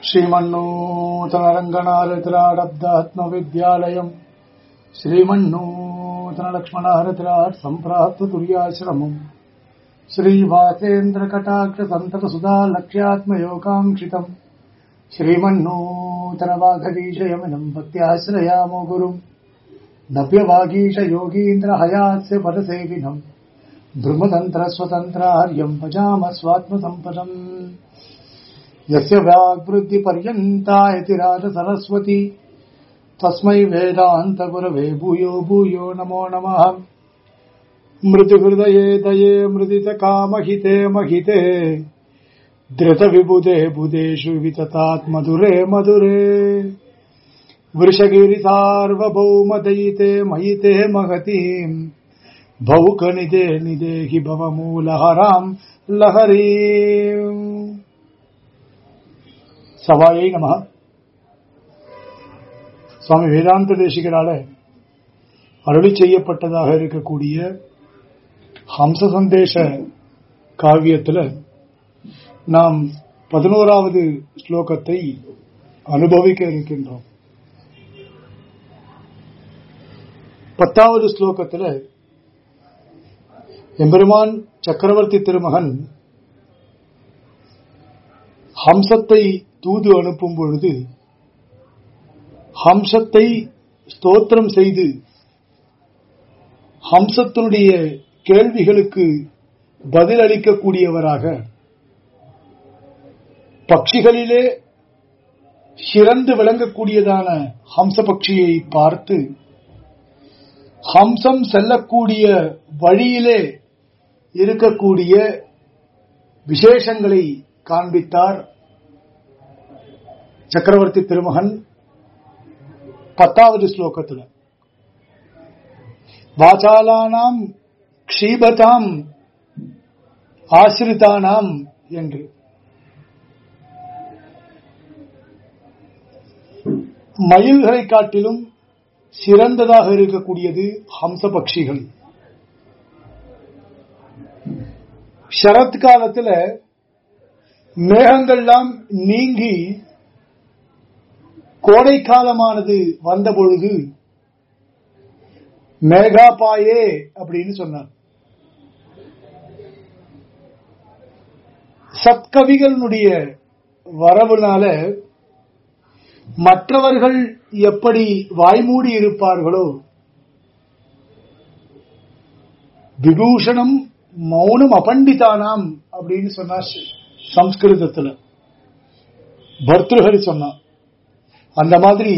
श्रीमन्नूतनरङ्गनारत्राडब्दात्मविद्यालयम् श्रीमन्नूतनलक्ष्मणहरत्राट् सम्प्राप्ततुर्याश्रमम् श्रीवासेन्द्रकटाक्षसन्ततसुधा लक्ष्यात्मयोगाङ्क्षितम् श्रीमन्नूतनवाघवीशयमिनम् भक्त्याश्रयामो गुरुम् नव्यवागीशयोगीन्द्रहयास्य पदसेविनम् ब्रह्मतन्त्रस्वतन्त्रार्यम् भजाम स्वात्मसम्पदम् यस्य व्याग्वृद्धिपर्यन्ता इति राजसरस्वती तस्मै वेदान्तगुरवे भूयो भूयो नमो नमः मृतिहृदये दये मृदितकामहिते महिते धृतविबुधे बुधेषु विततात्मधुरे मधुरे वृषगिरिसार्वभौमदयिते मयिते महतीम् भौकनिदे निदेहि भवमूलहराम् लहरीम् சவாயை நம சுவாமி வேதாந்த தேசிகரால அருளி செய்யப்பட்டதாக இருக்கக்கூடிய ஹம்ச சந்தேச காவியத்தில் நாம் பதினோராவது ஸ்லோகத்தை அனுபவிக்க இருக்கின்றோம் பத்தாவது ஸ்லோகத்தில் எம்பெருமான் சக்கரவர்த்தி திருமகன் ஹம்சத்தை தூது அனுப்பும் பொழுது ஹம்சத்தை ஸ்தோத்திரம் செய்து ஹம்சத்தினுடைய கேள்விகளுக்கு பதிலளிக்கக்கூடியவராக பட்சிகளிலே சிறந்து விளங்கக்கூடியதான ஹம்ச பட்சியை பார்த்து ஹம்சம் செல்லக்கூடிய வழியிலே இருக்கக்கூடிய விசேஷங்களை காண்பித்தார் சக்கரவர்த்தி திருமகன் பத்தாவது ஸ்லோகத்தில் வாசாலானாம் க்ஷீபதாம் ஆசிரிதானாம் என்று மயில்களை காட்டிலும் சிறந்ததாக இருக்கக்கூடியது ஹம்ச பட்சிகள் சரத் காலத்தில் மேகங்கள்லாம் நீங்கி கோடை காலமானது வந்த பொழுது மேகாபாயே அப்படின்னு சொன்னார் சத்கவிகளுடைய வரவுனால மற்றவர்கள் எப்படி வாய்மூடி இருப்பார்களோ விபூஷணம் மௌனம் அபண்டிதானாம் அப்படின்னு சொன்னார் சம்ஸ்கிருதத்தில் பர்திருஹரி சொன்னான் அந்த மாதிரி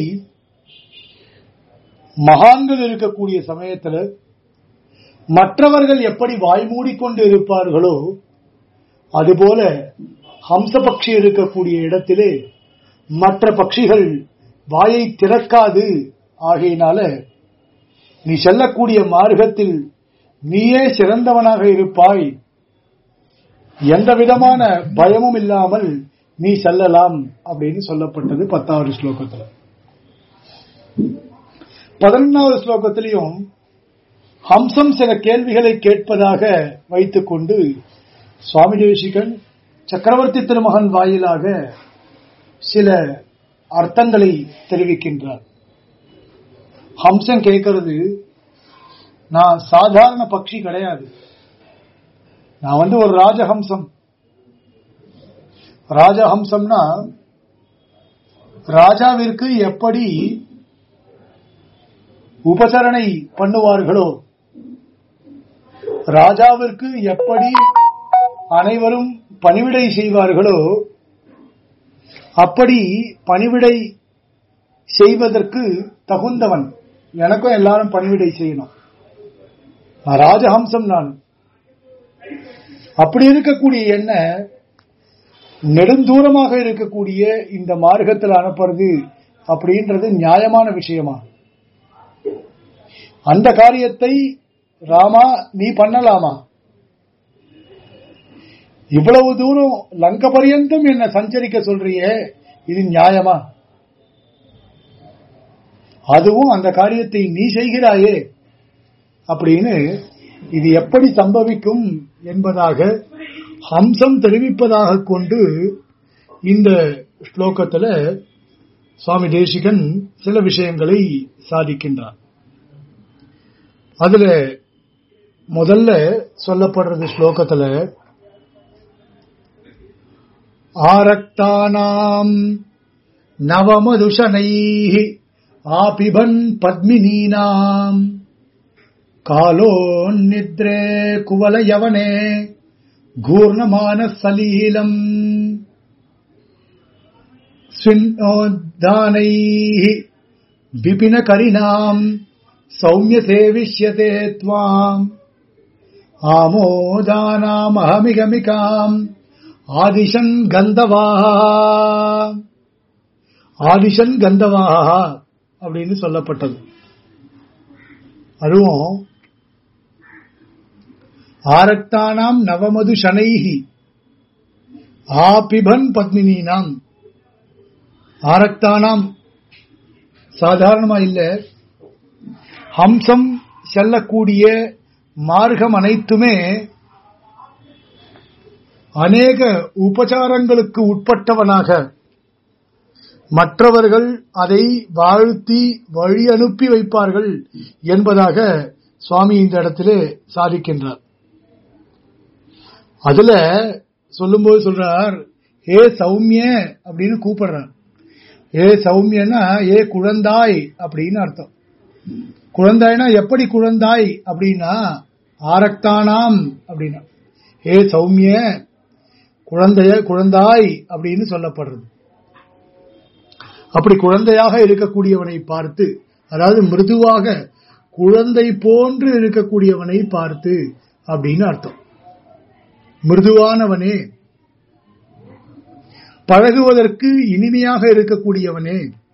மகான்கள் இருக்கக்கூடிய சமயத்தில் மற்றவர்கள் எப்படி வாய்மூடிக்கொண்டு இருப்பார்களோ அதுபோல ஹம்ச பட்சி இருக்கக்கூடிய இடத்திலே மற்ற பட்சிகள் வாயை திறக்காது ஆகையினால நீ செல்லக்கூடிய மார்க்கத்தில் நீயே சிறந்தவனாக இருப்பாய் எந்த விதமான பயமும் இல்லாமல் நீ செல்லலாம் அப்படின்னு சொல்லப்பட்டது பத்தாவது ஸ்லோகத்தில் பதினொன்னாவது ஸ்லோகத்திலையும் ஹம்சம் சில கேள்விகளை கேட்பதாக வைத்துக்கொண்டு சுவாமி தேசிகன் சக்கரவர்த்தி திருமகன் வாயிலாக சில அர்த்தங்களை தெரிவிக்கின்றார் ஹம்சம் கேட்கறது நான் சாதாரண பட்சி கிடையாது நான் வந்து ஒரு ராஜஹம்சம் ராஜஹம்சம்னா ராஜாவிற்கு எப்படி உபசரணை பண்ணுவார்களோ ராஜாவிற்கு எப்படி அனைவரும் பணிவிடை செய்வார்களோ அப்படி பணிவிடை செய்வதற்கு தகுந்தவன் எனக்கும் எல்லாரும் பணிவிடை செய்யணும் ராஜஹம்சம் நான் அப்படி இருக்கக்கூடிய என்ன நெடுந்தூரமாக இருக்கக்கூடிய இந்த மார்க்கத்தில் அனுப்புறது அப்படின்றது நியாயமான விஷயமா அந்த காரியத்தை ராமா நீ பண்ணலாமா இவ்வளவு தூரம் லங்க பரியந்தம் என்ன சஞ்சரிக்க சொல்றியே இது நியாயமா அதுவும் அந்த காரியத்தை நீ செய்கிறாயே அப்படின்னு இது எப்படி சம்பவிக்கும் என்பதாக ஹம்சம் தெரிவிப்பதாக கொண்டு இந்த ஸ்லோகத்துல சுவாமி தேசிகன் சில விஷயங்களை சாதிக்கின்றார் அதுல முதல்ல சொல்லப்படுறது ஸ்லோகத்துல ஆரக்தானாம் நவமதுஷனை ஆபிபன் பத்மினீனாம் காலோன்னித்ரே குவலயவனே கூர்ணமான சலீலம் स्विन्नोद्दानैः विपिनकरिणाम् सौम्यसेविष्यते त्वाम् आमोदानामहमिगमिकाम् ஆதிஷன் கந்தவாஹா ஆதிஷன் கந்தவாஹா அப்படின்னு சொல்லப்பட்டது அதுவும் ஆரக்தானாம் நவமது சனைஹி ஆபிபன் பத்மினினாம் ஆரக்தானாம் சாதாரணமா இல்ல ஹம்சம் செல்லக்கூடிய மார்க்கம் அனைத்துமே அநேக உபச்சாரங்களுக்கு உட்பட்டவனாக மற்றவர்கள் அதை வாழ்த்தி வழி அனுப்பி வைப்பார்கள் என்பதாக சுவாமி இந்த இடத்திலே சாதிக்கின்றார் அதுல சொல்லும்போது சொல்றார் ஏ சௌமிய அப்படின்னு கூப்பிடுறார் ஏ சௌமியனா ஏ குழந்தாய் அப்படின்னு அர்த்தம் குழந்தாய்னா எப்படி குழந்தாய் அப்படின்னா ஆரக்தானாம் அப்படின்னா ஏ சௌமிய குழந்தைய குழந்தாய் அப்படின்னு சொல்லப்படுறது அப்படி குழந்தையாக இருக்கக்கூடியவனை பார்த்து அதாவது மிருதுவாக குழந்தை போன்று இருக்கக்கூடியவனை பார்த்து அப்படின்னு அர்த்தம் மிருதுவானவனே பழகுவதற்கு இனிமையாக இருக்கக்கூடியவனே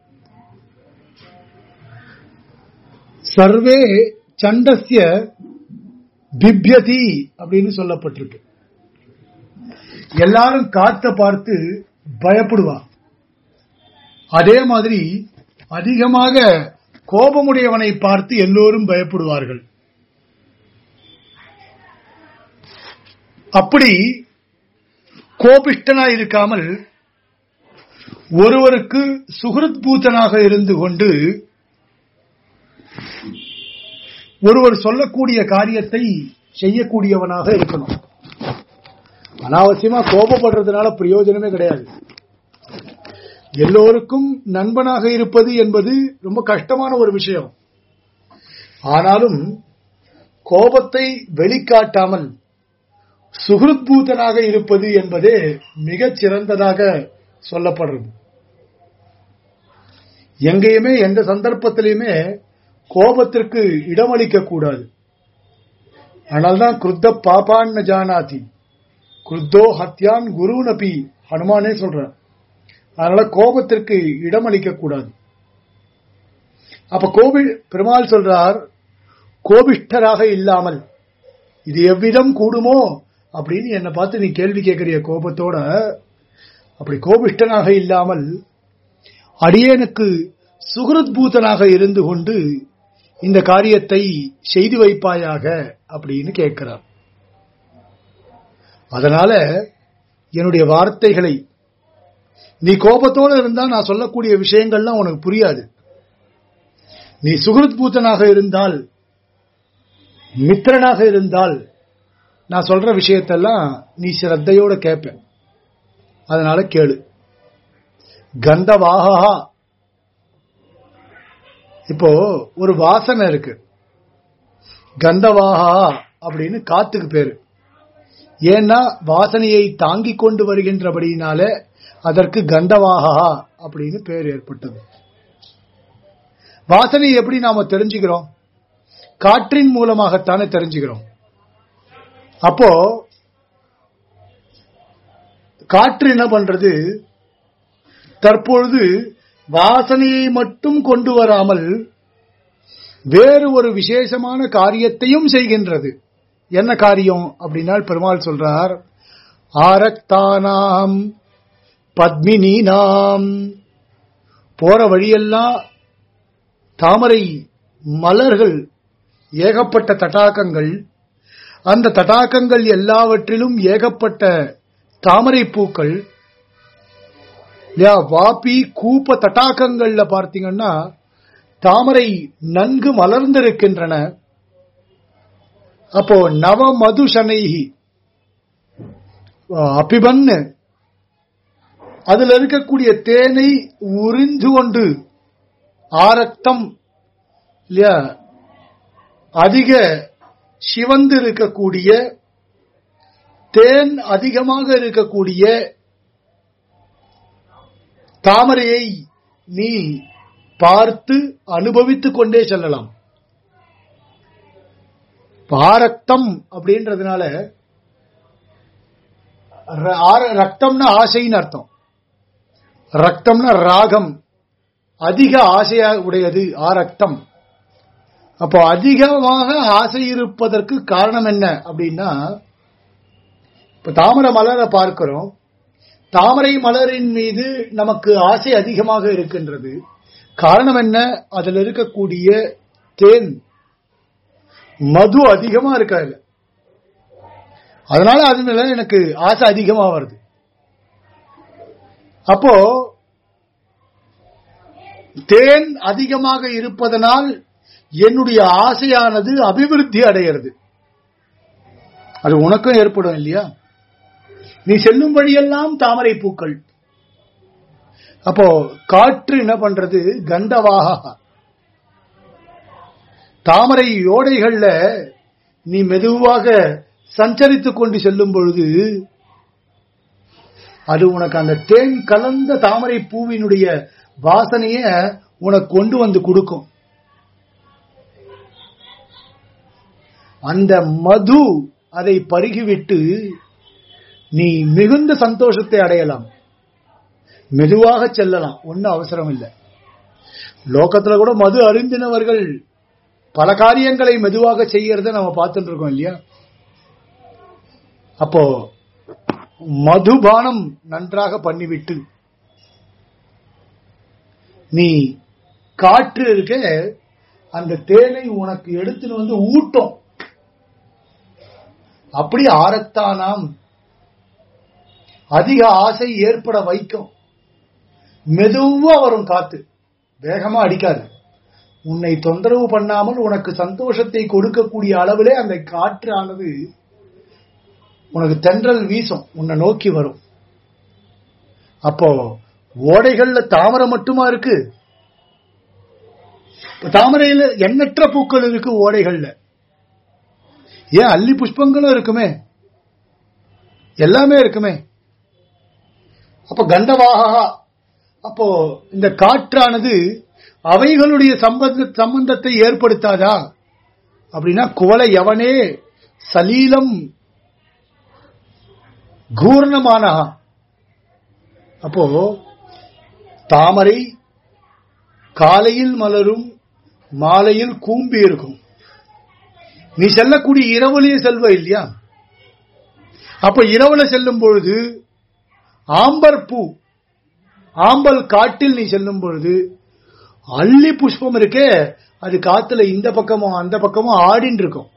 சர்வே சண்டஸ்ய பிப்யதி அப்படின்னு சொல்லப்பட்டிருக்கு எல்லாரும் காத்த பார்த்து பயப்படுவா அதே மாதிரி அதிகமாக கோபமுடையவனை பார்த்து எல்லோரும் பயப்படுவார்கள் அப்படி கோபிஷ்டனாய் இருக்காமல் ஒருவருக்கு சுகிருத் பூத்தனாக இருந்து கொண்டு ஒருவர் சொல்லக்கூடிய காரியத்தை செய்யக்கூடியவனாக இருக்கணும் அனாவசியமா கோபப்படுறதுனால பிரயோஜனமே கிடையாது எல்லோருக்கும் நண்பனாக இருப்பது என்பது ரொம்ப கஷ்டமான ஒரு விஷயம் ஆனாலும் கோபத்தை வெளிக்காட்டாமல் சுகிருத்பூதனாக இருப்பது என்பதே மிகச் சிறந்ததாக சொல்லப்படுறது எங்கேயுமே எந்த சந்தர்ப்பத்திலையுமே கோபத்திற்கு இடமளிக்க கூடாது அதனால்தான் கிருத்த பாப்பான் ஜானாதி குருத்தோ ஹத்யான் குரு நபி ஹனுமானே சொல்ற அதனால கோபத்திற்கு இடமளிக்க கூடாது அப்ப கோபி பெருமாள் சொல்றார் கோபிஷ்டராக இல்லாமல் இது எவ்விதம் கூடுமோ அப்படின்னு என்னை பார்த்து நீ கேள்வி கேட்கிறிய கோபத்தோட அப்படி கோபிஷ்டனாக இல்லாமல் அடியேனுக்கு சுகிருத்பூதனாக இருந்து கொண்டு இந்த காரியத்தை செய்து வைப்பாயாக அப்படின்னு கேட்கிறார் அதனால என்னுடைய வார்த்தைகளை நீ கோபத்தோடு இருந்தா நான் சொல்லக்கூடிய விஷயங்கள்லாம் உனக்கு புரியாது நீ சுகிருத் பூத்தனாக இருந்தால் மித்திரனாக இருந்தால் நான் சொல்ற விஷயத்தெல்லாம் நீ சிரத்தையோட கேட்ப அதனால கேளு கந்தவாகா இப்போ ஒரு வாசனை இருக்கு கந்தவாகா அப்படின்னு காத்துக்கு பேரு ஏன்னா வாசனையை தாங்கிக் கொண்டு வருகின்றபடியினால அதற்கு கந்தவாகா அப்படின்னு பேர் ஏற்பட்டது வாசனை எப்படி நாம தெரிஞ்சுக்கிறோம் காற்றின் மூலமாகத்தானே தெரிஞ்சுக்கிறோம் அப்போ காற்று என்ன பண்றது தற்பொழுது வாசனையை மட்டும் கொண்டு வராமல் வேறு ஒரு விசேஷமான காரியத்தையும் செய்கின்றது என்ன காரியம் அப்படின்னா பெருமாள் சொல்றார் ஆரக்தானாம் பத்மினீனாம் போற வழியெல்லாம் தாமரை மலர்கள் ஏகப்பட்ட தடாகங்கள் அந்த தடாகங்கள் எல்லாவற்றிலும் ஏகப்பட்ட தாமரை பூக்கள் இல்லையா வாபி கூப்ப தட்டாக்கங்கள்ல பார்த்தீங்கன்னா தாமரை நன்கு மலர்ந்திருக்கின்றன அப்போ நவ மதுஷனைகி அபிபன்னு அதுல இருக்கக்கூடிய தேனை உறிஞ்சு கொண்டு ஆரக்தம் இல்லையா அதிக சிவந்து இருக்கக்கூடிய தேன் அதிகமாக இருக்கக்கூடிய தாமரையை நீ பார்த்து அனுபவித்துக் கொண்டே செல்லலாம் பாரக்தம் அப்படின்றதுனால ர- ஆர- ரக்தம்னா ஆசைன்னு அர்த்தம் ரக்தம்னா ராகம் அதிக ஆசையா உடையது ஆரக்தம் அப்போ அதிகமாக ஆசை இருப்பதற்கு காரணம் என்ன அப்படின்னா இப்ப தாமரை மலரை பார்க்கிறோம் தாமரை மலரின் மீது நமக்கு ஆசை அதிகமாக இருக்கின்றது காரணம் என்ன அதுல இருக்கக்கூடிய தேன் மது அதிகமா இருக்கா இல்ல அதனால அது மேல எனக்கு ஆசை அதிகமா வருது அப்போ தேன் அதிகமாக இருப்பதனால் என்னுடைய ஆசையானது அபிவிருத்தி அடைகிறது அது உனக்கும் ஏற்படும் இல்லையா நீ செல்லும் வழியெல்லாம் தாமரை பூக்கள் அப்போ காற்று என்ன பண்றது கண்டவாக தாமரை ஓடைகள்ல நீ மெதுவாக சஞ்சரித்துக் கொண்டு செல்லும் பொழுது அது உனக்கு அந்த தேன் கலந்த தாமரை பூவினுடைய வாசனைய உனக்கு கொண்டு வந்து கொடுக்கும் அந்த மது அதை பருகிவிட்டு நீ மிகுந்த சந்தோஷத்தை அடையலாம் மெதுவாக செல்லலாம் ஒன்னும் அவசரம் இல்லை லோகத்துல கூட மது அருந்தினவர்கள் பல காரியங்களை மெதுவாக செய்யறத நம்ம பார்த்துட்டு இருக்கோம் இல்லையா அப்போ மதுபானம் நன்றாக பண்ணிவிட்டு நீ காற்று இருக்க அந்த தேனை உனக்கு எடுத்துன்னு வந்து ஊட்டும் அப்படி ஆரத்தானாம் அதிக ஆசை ஏற்பட வைக்கும் மெதுவா வரும் காத்து வேகமா அடிக்காது உன்னை தொந்தரவு பண்ணாமல் உனக்கு சந்தோஷத்தை கொடுக்கக்கூடிய அளவிலே அந்த காற்று ஆனது உனக்கு தென்றல் வீசும் உன்னை நோக்கி வரும் அப்போ ஓடைகள்ல தாமரை மட்டுமா இருக்கு இப்ப தாமரையில எண்ணற்ற பூக்கள் இருக்கு ஓடைகள்ல ஏன் அல்லி புஷ்பங்களும் இருக்குமே எல்லாமே இருக்குமே அப்ப கண்டவாகா அப்போ இந்த காற்றானது அவைகளுடைய சம்பந்த சம்பந்தத்தை ஏற்படுத்தாதா அப்படின்னா குவலை எவனே சலீலம் கூர்ணமானஹா அப்போ தாமரை காலையில் மலரும் மாலையில் கூம்பி இருக்கும் நீ செல்லக்கூடிய இரவுலயே செல்வ இல்லையா அப்ப இரவுல செல்லும் பொழுது ஆம்பர் பூ ஆம்பல் காட்டில் நீ செல்லும் பொழுது அள்ளி புஷ்பம் இருக்கே அது காத்துல இந்த பக்கமும் அந்த பக்கமும் ஆடின்னு இருக்கும்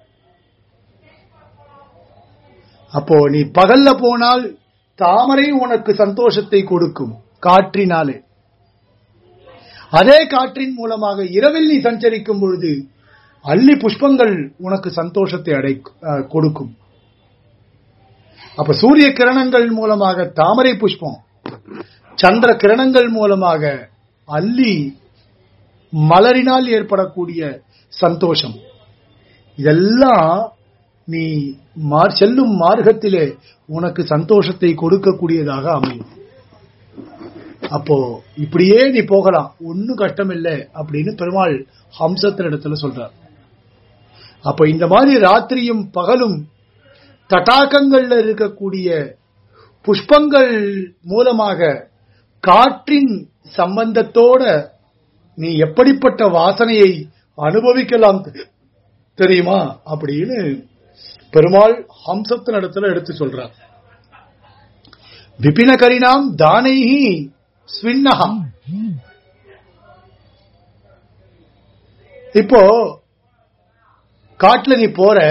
அப்போ நீ பகல்ல போனால் தாமரை உனக்கு சந்தோஷத்தை கொடுக்கும் காற்றினாலே அதே காற்றின் மூலமாக இரவில் நீ சஞ்சரிக்கும் பொழுது அள்ளி புஷ்பங்கள் உனக்கு சந்தோஷத்தை அடை அஹ், கொடுக்கும் அப்ப சூரிய கிரணங்கள் மூலமாக தாமரை புஷ்பம் சந்திர கிரணங்கள் மூலமாக அள்ளி மலரினால் ஏற்படக்கூடிய சந்தோஷம் இதெல்லாம் நீ மார் செல்லும் மார்க்கத்திலே உனக்கு சந்தோஷத்தை கொடுக்கக்கூடியதாக அமையும் அப்போ இப்படியே நீ போகலாம் ஒன்னும் கஷ்டம் இல்லை அப்படின்னு பெருமாள் ஹம்சத்தின் இடத்துல சொல்றார் அப்ப இந்த மாதிரி ராத்திரியும் பகலும் தட்டாக்கங்கள்ல இருக்கக்கூடிய புஷ்பங்கள் மூலமாக காற்றின் சம்பந்தத்தோட நீ எப்படிப்பட்ட வாசனையை அனுபவிக்கலாம் தெ- தெரியுமா அப்படின்னு பெருமாள் ஹம்சத்தின் இடத்துல எடுத்து சொல்றார் விபின கரினாம் தானைஹி ஸ்வின்னஹம் இப்போ காட்டுல நீ போற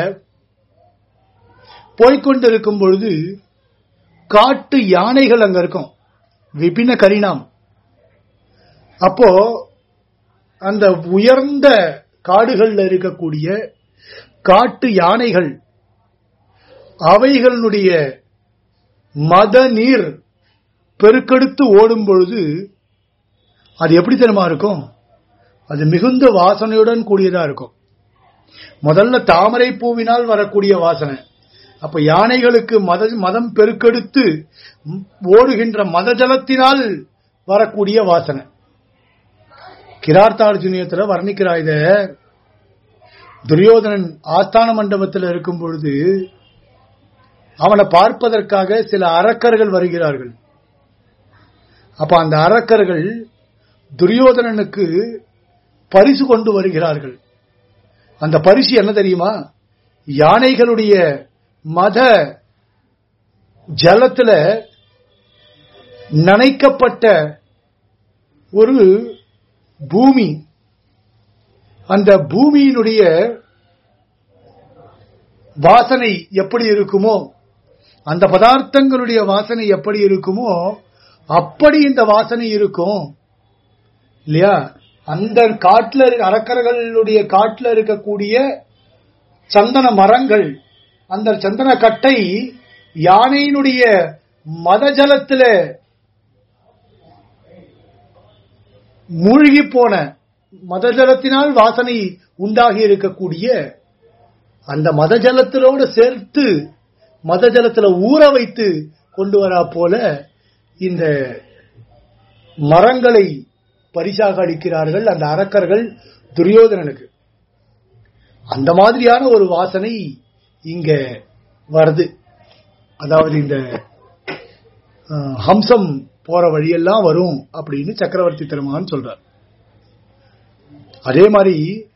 போய்க்கொண்டிருக்கும் பொழுது காட்டு யானைகள் அங்க இருக்கும் விபின கரிணாம் அப்போ அந்த உயர்ந்த காடுகள்ல இருக்கக்கூடிய காட்டு யானைகள் அவைகளுடைய மத நீர் பெருக்கெடுத்து ஓடும் பொழுது அது எப்படி தெரியுமா இருக்கும் அது மிகுந்த வாசனையுடன் கூடியதா இருக்கும் முதல்ல தாமரை பூவினால் வரக்கூடிய வாசனை அப்ப யானைகளுக்கு மத மதம் பெருக்கெடுத்து ம், ஓடுகின்ற மத ஜலத்தினால் வரக்கூடிய வாசனை கிரார்த்தார்ஜுனியத்துல வர்ணிக்கிறா இத துரியோதனன் ஆஸ்தான மண்டபத்தில் இருக்கும் பொழுது அவனை பார்ப்பதற்காக சில அரக்கர்கள் வருகிறார்கள் அப்ப அந்த அரக்கர்கள் துரியோதனனுக்கு பரிசு கொண்டு வருகிறார்கள் அந்த பரிசு என்ன தெரியுமா யானைகளுடைய மத ஜலத்துல நனைக்கப்பட்ட ஒரு பூமி அந்த பூமியினுடைய வாசனை எப்படி இருக்குமோ அந்த பதார்த்தங்களுடைய வாசனை எப்படி இருக்குமோ அப்படி இந்த வாசனை இருக்கும் இல்லையா அந்த காட்டுல இருக்க- அரக்கர்களுடைய காட்டுல இருக்கக்கூடிய சந்தன மரங்கள் அந்த சந்தன கட்டை யானையினுடைய மத ஜலத்துல மூழ்கி போன மத ஜலத்தினால் வாசனை உண்டாகி இருக்கக்கூடிய அந்த மத ஜலத்திலோடு சேர்த்து மத ஜலத்துல ஊற வைத்து கொண்டு வரா போல இந்த மரங்களை பரிசாக அளிக்கிறார்கள் அந்த அரக்கர்கள் துரியோதனனுக்கு அந்த மாதிரியான ஒரு வாசனை இங்க வருது அதாவது இந்த அஹ், ஹம்சம் போற வழியெல்லாம் வரும் அப்படின்னு சக்கரவர்த்தி திருமகன் சொல்றார் அதே மாதிரி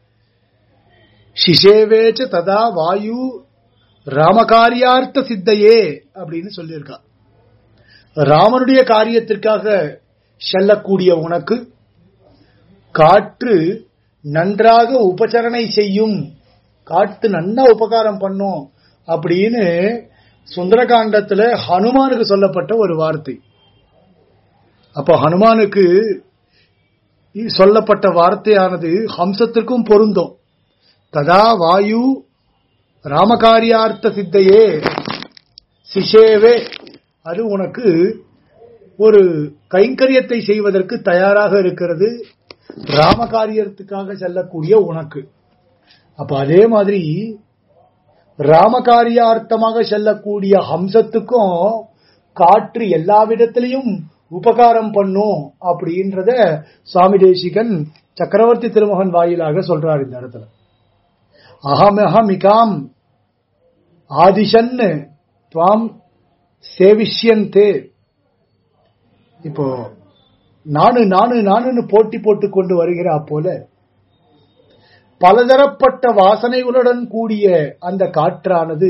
சிசேவேச்ச ததா வாயு ராமகாரியார்த்த சித்தையே அப்படின்னு சொல்லியிருக்கா ராமனுடைய காரியத்திற்காக செல்லக்கூடிய உனக்கு காற்று நன்றாக உபச்சரணை செய்யும் காற்று நன்னா உபகாரம் பண்ணும் அப்படின்னு சுந்தரகாண்டத்துல ஹனுமானுக்கு சொல்லப்பட்ட ஒரு வார்த்தை அப்போ ஹனுமானுக்கு சொல்லப்பட்ட வார்த்தையானது ஹம்சத்திற்கும் பொருந்தும் ததா வாயு ராமகாரியார்த்த சித்தையே சிஷேவே அது உனக்கு ஒரு கைங்கரியத்தை செய்வதற்கு தயாராக இருக்கிறது ராமகாரியத்துக்காக செல்லக்கூடிய உனக்கு அப்ப அதே மாதிரி ராமகாரியார்த்தமாக செல்லக்கூடிய ஹம்சத்துக்கும் காற்று எல்லா விதத்திலையும் உபகாரம் பண்ணும் அப்படின்றத சுவாமி தேசிகன் சக்கரவர்த்தி திருமகன் வாயிலாக சொல்றார் இந்த இடத்துல அகமஹமிகாம் ஆதிஷன் துவாம் சேவிஷ்யந்தே இப்போ நானு நானு நானுன்னு போட்டி போட்டுக் கொண்டு வருகிறா போல பலதரப்பட்ட வாசனைகளுடன் கூடிய அந்த காற்றானது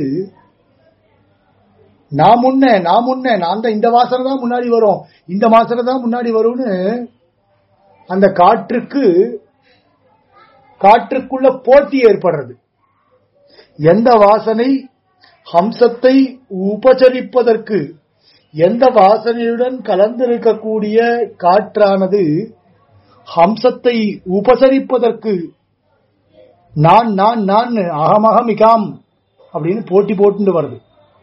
நான் முன்ன நான் முன்ன நான் தான் இந்த வாசனை தான் முன்னாடி வரும் இந்த வாசனை தான் முன்னாடி வரும்னு அந்த காற்றுக்கு காற்றுக்குள்ள போட்டி ஏற்படுறது எந்த வாசனை ஹம்சத்தை உபச்சரிப்பதற்கு எந்த வாசனையுடன் கலந்திருக்கக்கூடிய காற்றானது ஹம்சத்தை உபசரிப்பதற்கு நான் நான் நான் அகமகமிகாம் அப்படின்னு போட்டி போட்டு வருது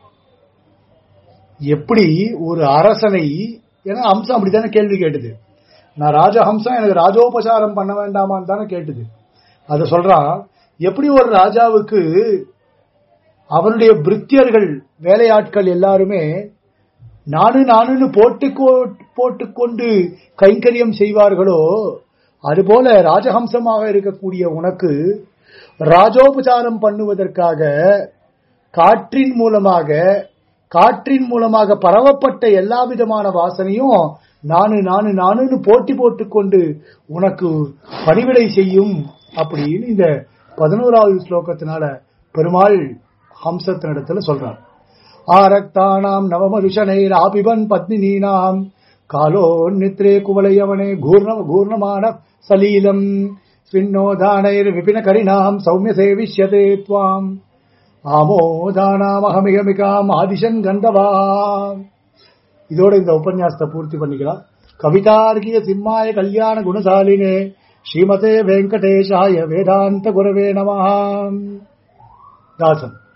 எப்படி ஒரு அரசனை ஏன்னா ஹம்சம் அப்படித்தானே கேள்வி கேட்டது நான் ராஜஹம்சம் எனக்கு ராஜோபசாரம் பண்ண வேண்டாமான்னு தானே கேட்டது அத சொல்றான் எப்படி ஒரு ராஜாவுக்கு அவனுடைய பிரித்தியர்கள் வேலையாட்கள் எல்லாருமே நானு நானுன்னு போட்டு போட்டுக்கொண்டு கைங்கரியம் செய்வார்களோ அதுபோல ராஜஹம்சமாக இருக்கக்கூடிய உனக்கு ராஜோபசாரம் பண்ணுவதற்காக காற்றின் மூலமாக காற்றின் மூலமாக பரவப்பட்ட எல்லா விதமான வாசனையும் நானு நானு நானுன்னு போட்டி போட்டுக்கொண்டு உனக்கு பணிவிடை செய்யும் அப்படின்னு இந்த பதினோராவது ஸ்லோகத்தினால பெருமாள் ஹம்சத்தினிடத்துல சொல்றார் ஆரக்தானாம் நவமருஷனைர் ஆபிபன் பத்னினீனாம் காலோ நித்ரே குவலையவனே கூர்ண கூர்ணமான சலீலம் ஸ்வின்னோதானைர் விபின கரிணாம் சௌமிய சேவிஷ்யதே துவாம் ஆமோதானாமகமிகமிகாம் ஆதிஷன் கந்தவா இதோட இந்த உபன்யாசத்தை பூர்த்தி பண்ணிக்கலாம் கவிதார்கிய சிம்மாய கல்யாண குணசாலினே ஸ்ரீமதே வெங்கடேஷாய வேதாந்த குரவே நமஹாம் தாசன்